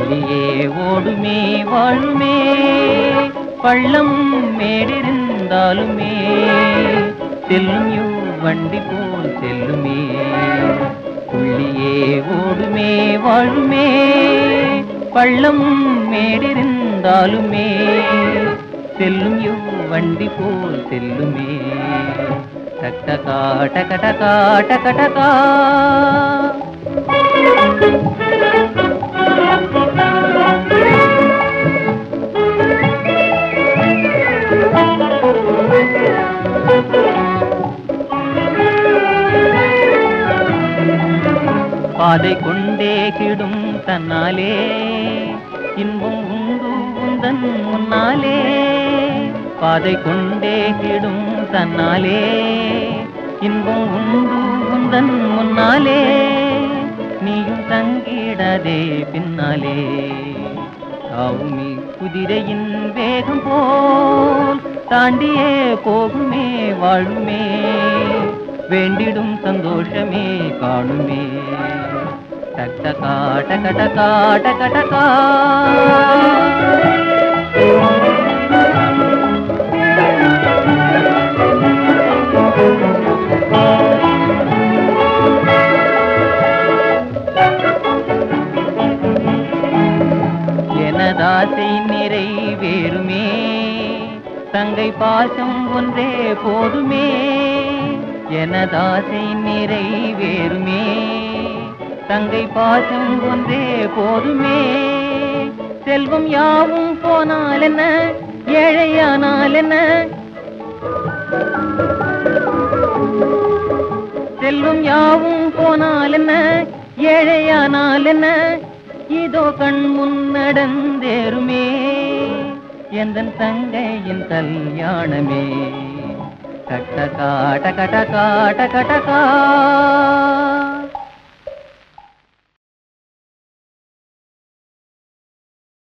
புள்ளியே ஓடுமே வாழுமே பள்ளம் மேடிருந்தாலுமே செல்லும் யூ வண்டி போல் செல்லுமே புள்ளியே ஓடுமே வாழுமே பள்ளம் மேடிருந்தாலுமே செல்லும் யூ வண்டி போல் செல்லுமே டக்கடகா டகடகா டகடகா பாதை கொண்டே கிடும் தன்னாலே இன்பம் உண்டு உந்தன் முன்னாலே பாதை கொண்டே கிடும் தன்னாலே இன்பம் உண்டு உந்தன் முன்னாலே நீயும் தங்கிடாதே பின்னாலே தாவுமி குதிரையின் வேகம் போல் தாண்டியே போகுமே வாழுமே வேண்டிடும் சந்தோஷமே காணுமே டக்கடகா டகடகா டகடகா எனதாசை நிறைவேறுமே தங்கை பாசம் ஒன்றே போதுமே எனதாசை நிறைவேறுமே தங்கை பாசம் ஒன்றே போதுமே செல்வம் யாவும் போனால் என்ன ஏழையானால் என்ன செல்வம் யாவும் போனால் என்ன ஏழையானால் என்ன இதோ கண் முன்னடந்தேருமே எந்தன் தங்கையின் கல்யாணமே கட்டகா டகடகா டகடகா